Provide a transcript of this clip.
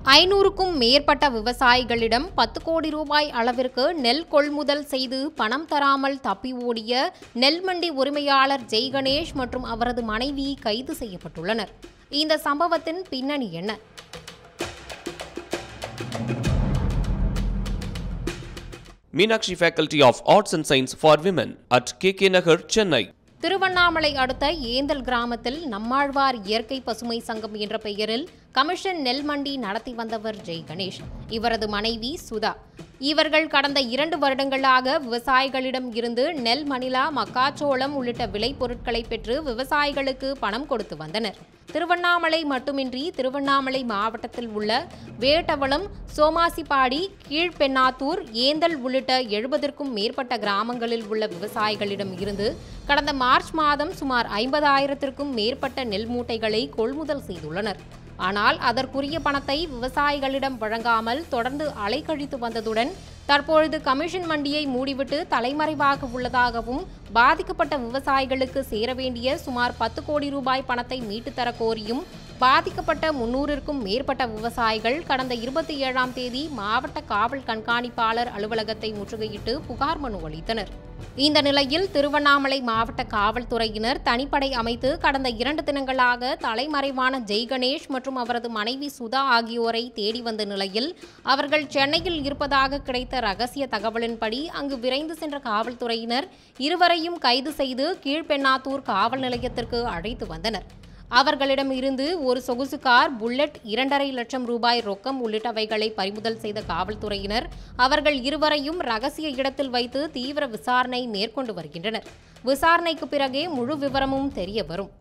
ஐநூறுக்கும் மேற்பட்ட விவசாயிகளிடம் பத்து கோடி ரூபாய் அளவிற்கு நெல் கொள்முதல் செய்து பணம் தராமல் தப்பி ஓடிய நெல் மண்டி உரிமையாளர் ஜெய் கணேஷ் மற்றும் அவரது மனைவி கைது செய்யப்பட்டுள்ளனர் இந்த சம்பவத்தின் பின்னணி என்ன Meenakshi Faculty of Arts and Science for Women at KK Nagar, Chennai. Tiruvannamalai அடுத்த ஏந்தல் கிராமத்தில் நம்மாழ்வார் இயற்கை பசுமை சங்கம் என்ற பெயரில் கமிஷன் நெல் மண்டி நடத்தி வந்தவர் ஜெய் கணேஷ் இவரது மனைவி சுதா இவர்கள் கடந்த இரண்டு வருடங்களாக விவசாயிகளிடம் இருந்து நெல் மணிலா மக்காச்சோளம் உள்ளிட்ட விளைபொருட்களை பெற்று விவசாயிகளுக்கு பணம் கொடுத்து வந்தனர் திருவண்ணாமலை மட்டுமின்றி திருவண்ணாமலை மாவட்டத்தில் உள்ள வேட்டவளம் சோமாசிப்பாடி கீழ்பெண்ணாத்தூர் ஏந்தல் உள்ளிட்ட எழுபதற்கும் மேற்பட்ட கிராமங்களில் உள்ள விவசாயிகளிடம் இருந்து கடந்த மார்ச் மாதம் சுமார் ஐம்பதாயிரத்திற்கும் மேற்பட்ட நெல் மூட்டைகளை கொள்முதல் செய்துள்ளனர் ஆனால் அதற்குரிய பணத்தை விவசாயிகளிடம் வழங்காமல் தொடர்ந்து அலைக்கழித்து வந்ததுடன் தற்பொழுது கமிஷன் மண்டியை மூடிவிட்டு தலைமறைவாக உள்ளதாகவும் பாதிக்கப்பட்ட விவசாயிகளுக்கு சேர வேண்டிய சுமார் பத்து கோடி ரூபாய் பணத்தை மீட்டுத் தர கோரியும் பாதிக்கப்பட்ட முன்னூறிற்கும் மேற்பட்ட விவசாயிகள் கடந்த இருபத்தி ஏழாம் தேதி மாவட்ட காவல் கண்காணிப்பாளர் அலுவலகத்தை முற்றுகையிட்டு புகார் மனு அளித்தனர் இந்த நிலையில் திருவண்ணாமலை மாவட்ட காவல்துறையினர் தனிப்படை அமைத்து கடந்த இரண்டு தினங்களாக தலைமறைவான ஜெய் கணேஷ் மற்றும் அவரது மனைவி சுதா ஆகியோரை தேடி வந்த நிலையில் அவர்கள் சென்னையில் இருப்பதாக கிடைத்த ரகசிய தகவலின்படி அங்கு விரைந்து சென்ற காவல்துறையினர் இருவரையும் கைது செய்து கீழ்பெண்ணாத்தூர் காவல் நிலையத்திற்கு அழைத்து வந்தனர் அவர்களிடம் இருந்து ஒரு சொகுசு கார் புல்லட் இரண்டரை லட்சம் ரூபாய் ரொக்கம் உள்ளிட்டவைகளை பறிமுதல் செய்த காவல்துறையினர் அவர்கள் இருவரையும் ரகசிய இடத்தில் வைத்து தீவிர விசாரணை மேற்கொண்டு வருகின்றனர் விசாரணைக்கு பிறகே முழு விவரமும் தெரிய வரும்